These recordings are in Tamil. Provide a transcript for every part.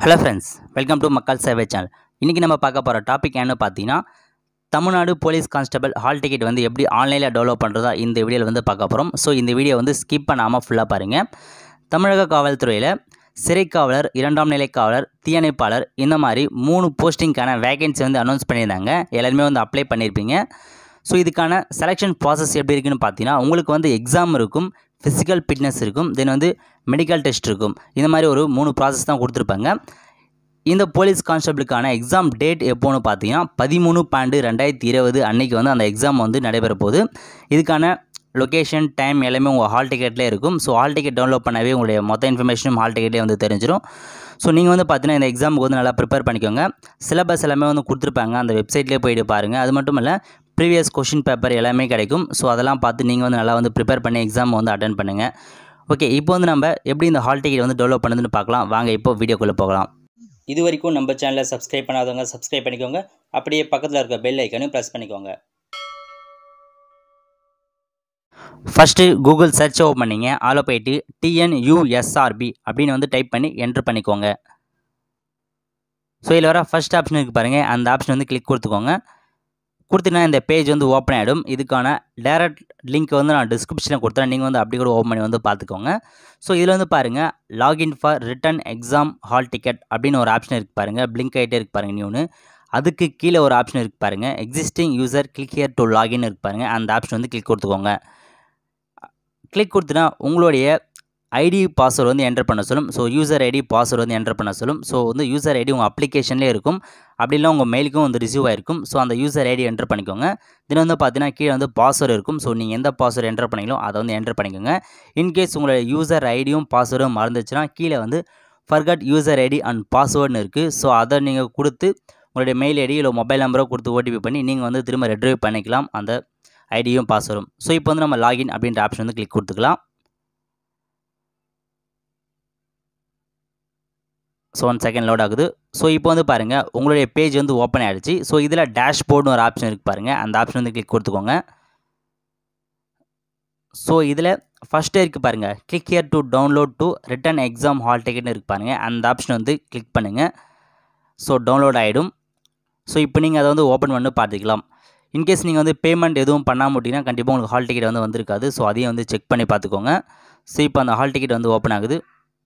ஹலோ ஃப்ரெண்ட்ஸ் வெல்கம் டு மக்கள் சேவை சேனல் இன்றைக்கி நம்ம பார்க்க போகிற டாபிக் என்ன பார்த்தீங்கன்னா Tamil Nadu police constable hall ticket வந்து எப்படி ஆன்லைனில் டெவலப் பண்ணுறதா இந்த வீடியோவில் வந்து பார்க்க போகிறோம் ஸோ இந்த வீடியோ வந்து ஸ்கிப் பண்ணாமல் ஃபுல்லாக பாருங்கள் தமிழக காவல்துறையில் சிறை காவலர் இரண்டாம் நிலை காவலர் தீயணைப்பாளர் இந்த மாதிரி மூணு போஸ்டிங்க்கான வேகன்சி வந்து அனௌன்ஸ் பண்ணியிருந்தாங்க எல்லாருமே வந்து அப்ளை பண்ணியிருப்பீங்க ஸோ இதுக்கான செலெக்ஷன் ப்ராசஸ் எப்படி இருக்குன்னு பார்த்தீங்கன்னா உங்களுக்கு வந்து எக்ஸாம் இருக்கும் ஃபிசிக்கல் ஃபிட்னஸ் இருக்கும் தென் வந்து மெடிக்கல் டெஸ்ட் இருக்கும் இந்த மாதிரி ஒரு மூணு ப்ராசஸ் தான் கொடுத்துருப்பாங்க இந்த போலீஸ் கான்ஸ்டபிளுக்கான எக்ஸாம் டேட் எப்போன்னு பார்த்தீங்கன்னா பதிமூணு பன்னெண்டு ரெண்டாயிரத்தி இருபது அன்னைக்கு வந்து அந்த எக்ஸாம் வந்து நடைபெற போகுது இதுக்கான லொக்கேஷன் டைம் எல்லாமே உங்கள் ஹால் டிக்கெட்லேயே இருக்கும் ஸோ ஹால் டிக்கெட் டவுன்லோட் பண்ணவே உங்களுடைய மொத்த இன்ஃபர்மேஷனும் ஹால் டிக்கெட்லேயே வந்து தெரிஞ்சிடும் ஸோ நீங்கள் வந்து பார்த்தீங்கன்னா இந்த எக்ஸாமுக்கு வந்து நல்லா ப்ரிப்பேர் பண்ணிக்கோங்க சிலபஸ் எல்லாமே வந்து கொடுத்துருப்பாங்க அந்த வெப்சைட்லேயே போயிட்டு பாருங்கள் அது மட்டும் இல்லை ப்ரீவியஸ் கொஷின் பேப்பர் எல்லாமே கிடைக்கும் ஸோ அதெல்லாம் பார்த்து நீங்கள் வந்து நல்லா வந்து ப்ரிப்பேர் பண்ணி எக்ஸாம் வந்து அட்டன் பண்ணுங்கள் ஓகே இப்போ வந்து நம்ம எப்படி இந்த ஹால் டிக்கெட் வந்து டெவலப் பண்ணுதுன்னு பார்க்கலாம் வாங்க இப்போ வீடியோக்குள்ளே போகலாம் இது வரைக்கும் நம்ம சேனலை சப்ஸ்கிரைப் பண்ணாதவங்க சப்ஸ்கிரைப் பண்ணிக்கோங்க அப்படியே பக்கத்தில் இருக்க பெல் ஐக்கனையும் ப்ரெஸ் பண்ணிக்கோங்க ஃபஸ்ட்டு கூகுள் சர்ச் ஓப்பன் பண்ணிங்க ஆள போயிட்டு டிஎன்யூஎஸ்ஆர்பி அப்படின்னு வந்து டைப் பண்ணி என்ட்ரு பண்ணிக்கோங்க ஸோ இதில் வர ஃபஸ்ட் ஆப்ஷன் இருக்குது பாருங்கள் அந்த ஆப்ஷன் வந்து கிளிக் கொடுத்துக்கோங்க கொடுத்தீங்கன்னா இந்த பேஜ் வந்து ஓப்பன் ஆகிடும் இதுக்கான டேரக்ட் லிங்க் வந்து நான் டிஸ்கிரிப்ஷனில் கொடுத்துறேன் நீங்கள் வந்து அப்படி கூட ஓப்பன் பண்ணி வந்து பார்த்துக்கோங்க ஸோ இதில் வந்து பாருங்கள் login for written exam hall ticket அப்படின்னு ஒரு ஆப்ஷன் இருக்குது பாருங்கள் பிளிங்க் ஆகிட்டே இருக்குது பாருங்கள் நியூனு அதுக்கு கீழே ஒரு ஆப்ஷன் இருக்குது பாருங்கள் existing user click here to login இருக்கு பாருங்கள் அந்த ஆப்ஷன் வந்து கிளிக் கொடுத்துக்கோங்க கிளிக் கொடுத்துனா உங்களுடைய ஐடி பாஸ்வேர்டு வந்து என்டர் பண்ண சொல்லும் ஸோ யூசர் ஐடி பாஸ்வேர்டு வந்து என்டர் பண்ண சொல்லும் ஸோ வந்து யூசர் ஐடி உங்கள் அப்ளிகேஷன்லேயே இருக்கும் அப்படி இல்லை உங்கள் மெயிலுக்கும் வந்து ரிசீவ் ஆயிருக்கும் ஸோ அந்த யூசர் ஐடி என்டர் பண்ணிக்கோங்க தினம் வந்து பார்த்தீங்கன்னா கீழே வந்து பாஸ்வேர்டு இருக்கும் ஸோ நீங்கள் எந்த பாஸ்வேர்டு என்டர் பண்ணீங்களோ அதை வந்து என்டர் பண்ணிக்கோங்க இன்கேஸ் உங்களுடைய யூசர் ஐடியும் பாஸ்வேர்டும் மறந்துச்சுன்னா கீழே வந்து ஃபர்கட் யூசர் ஐடி அண்ட் பாஸ்வேர்டுன்னு இருக்குது ஸோ அதை நீங்கள் கொடுத்து உங்களுடைய மெயில் ஐடி இல்லை மொபைல் நம்பரோ கொடுத்து ஓடிபி பண்ணி நீங்கள் வந்து திரும்ப ரெட்ரைவ் பண்ணிக்கலாம் அந்த ஐடியும் பாஸ்வேர்டும் ஸோ இப்போ வந்து நம்ம லாகின் அப்படின்ற ஆப்ஷன் வந்து கிளிக் கொடுத்துக்கலாம் ஸோ ஒன் செகண்ட் லோட் ஆகுது ஸோ இப்போ வந்து பாருங்கள் உங்களுடைய பேஜ் வந்து ஓப்பன் ஆகிடுச்சு ஸோ இதில் டேஷ்போர்டுன்னு ஒரு ஆப்ஷன் இருக்குது பாருங்கள் அந்த ஆப்ஷன் வந்து கிளிக் கொடுத்துக்கோங்க ஸோ இதில் ஃபஸ்ட்டே இருக்குது பாருங்கள் click here to download to written exam hall டிக்கெட்னு இருக்கு பாருங்கள் அந்த ஆப்ஷன் வந்து கிளிக் பண்ணுங்கள் ஸோ டவுன்லோட் ஆகிடும் ஸோ இப்போ நீங்கள் அதை வந்து ஓப்பன் பண்ணி பார்த்துக்கலாம் இன்கேஸ் நீங்கள் வந்து பேமெண்ட் எதுவும் பண்ணாமல் அப்படின்னா கண்டிப்பாக உங்களுக்கு ஹால் டிக்கெட் வந்து வந்திருக்காது ஸோ அதையும் வந்து செக் பண்ணி பார்த்துக்கோங்க ஸோ இப்போ அந்த ஹால் டிக்கெட் வந்து ஓப்பன் ஆகுது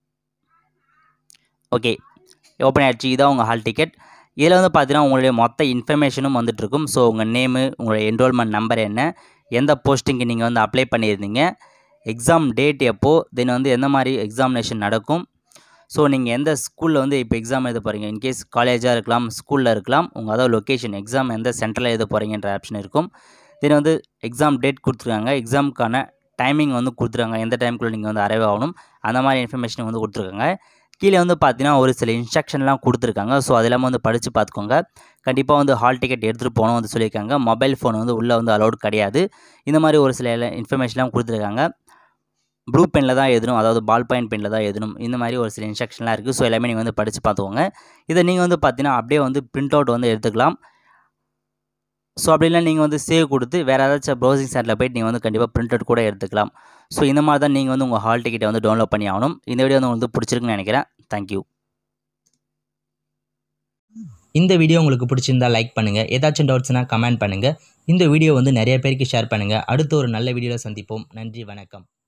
ஓகே ஓப்பன் ஆகிடுச்சு இதான் உங்கள் ஹால் டிக்கெட் இதில் வந்து பார்த்தீங்கன்னா உங்களுடைய மொத்த இன்ஃபர்மேஷனும் வந்துட்டுருக்கும் ஸோ உங்கள் நேமு உங்களுடைய என்ரோல்மெண்ட் நம்பர் என்ன எந்த போஸ்டிங்க்கு நீங்கள் வந்து அப்ளை பண்ணியிருந்தீங்க எக்ஸாம் டேட் எப்போ தென் வந்து எந்த மாதிரி எக்ஸாமினேஷன் நடக்கும் ஸோ நீங்கள் எந்த ஸ்கூலில் வந்து இப்போ எக்ஸாம் எழுத போகிறீங்க இன்கேஸ் காலேஜாக இருக்கலாம் ஸ்கூலில் இருக்கலாம் உங்கள் அதாவது லொக்கேஷன் எக்ஸாம் எந்த சென்டரில் எழுத போகிறீங்கன்ற ஆப்ஷன் இருக்கும் தென் வந்து எக்ஸாம் டேட் கொடுத்துருக்காங்க எக்ஸாமுக்கான டைமிங் வந்து கொடுத்துருக்காங்க எந்த டைமுக்குள்ளே நீங்கள் வந்து அரைவ் ஆகணும் அந்த மாதிரி இன்ஃபர்மேஷன் வந்து கொடுத்துருக்காங்க கீழே வந்து பார்த்தீங்கன்னா ஒரு சில இன்ஸ்ட்ரக்ஷன்லாம் கொடுத்துருக்காங்க ஸோ அதெல்லாம் வந்து படித்து பார்த்துக்கோங்க கண்டிப்பாக வந்து ஹால் டிக்கெட் எடுத்துகிட்டு போகணும் வந்து சொல்லியிருக்காங்க மொபைல் ஃபோன் வந்து உள்ளே வந்து அலௌட் கிடையாது இந்த மாதிரி ஒரு சில இன்ஃபர்மேஷன்லாம் கொடுத்துருக்காங்க ப்ளூ பெனில் தான் எழுதணும் அதாவது பால் பாயிண்ட் பெனில் தான் எழுதணும் இந்த மாதிரி ஒரு சில இன்ஸ்ட்ரக்ஷன்லாம் இருக்குது ஸோ எல்லாமே நீங்கள் வந்து படித்து பார்த்துக்கோங்க இதை நீங்கள் வந்து பார்த்தீங்கன்னா அப்படியே வந்து பிரிண்ட் அவுட் வந்து எடுத்துக்கலாம் ஸோ அப்படிலாம் நீங்கள் வந்து சேவ் கொடுத்து வேறு ஏதாச்சும் ப்ரௌசிங் சென்டரில் போய்ட்டு நீங்கள் வந்து கண்டிப்பாக பிரிண்ட் அவுட் கூட எடுத்துக்கலாம் ஸோ இந்த மாதிரி தான் நீங்கள் வந்து உங்கள் ஹால் டிக்கெட்டை வந்து டவுன்லோட் பண்ணி ஆகணும் இந்த வீடியோ வந்து உங்களுக்கு பிடிச்சிருக்குன்னு நினைக்கிறேன் தேங்க்யூ இந்த வீடியோ உங்களுக்கு பிடிச்சிருந்தா லைக் பண்ணுங்கள் ஏதாச்சும் டவுட்ஸ்னால் கமெண்ட் பண்ணுங்கள் இந்த வீடியோ வந்து நிறைய பேருக்கு ஷேர் பண்ணுங்கள் அடுத்து ஒரு நல்ல வீடியோவில் சந்திப்போம் நன்றி வணக்கம்